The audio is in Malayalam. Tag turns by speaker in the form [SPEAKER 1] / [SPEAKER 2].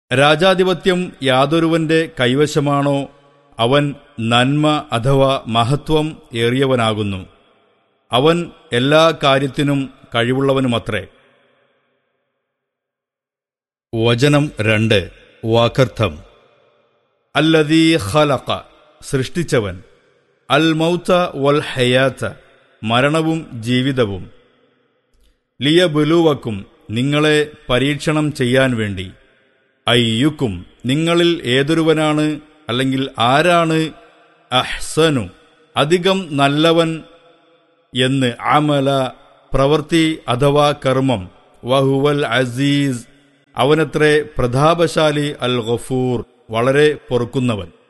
[SPEAKER 1] രാജാധിപത്യം യാതൊരുവന്റെ കൈവശമാണോ അവൻ നന്മ അഥവാ മഹത്വം ഏറിയവനാകുന്നു അവൻ എല്ലാ കാര്യത്തിനും കഴിവുള്ളവനുമത്രേ വചനം രണ്ട് വാക്കർത്ഥം അല്ലദീ ഖലഖ സൃഷ്ടിച്ചവൻ അൽ മൗത്ത വൽ ഹയാത്ത മരണവും ജീവിതവും ലിയബുലുവക്കും നിങ്ങളെ പരീക്ഷണം ചെയ്യാൻ വേണ്ടി അയ്യുക്കും നിങ്ങളിൽ ഏതൊരുവനാണ് അല്ലെങ്കിൽ ആരാണ് അഹ്സനു അധികം നല്ലവൻ എന്ന് അമല പ്രവൃത്തി അഥവാ കർമ്മം വഹുവൽ അസീസ് അവനത്രേ പ്രതാപശാലി അൽ ഗഫൂർ വളരെ പൊറുക്കുന്നവൻ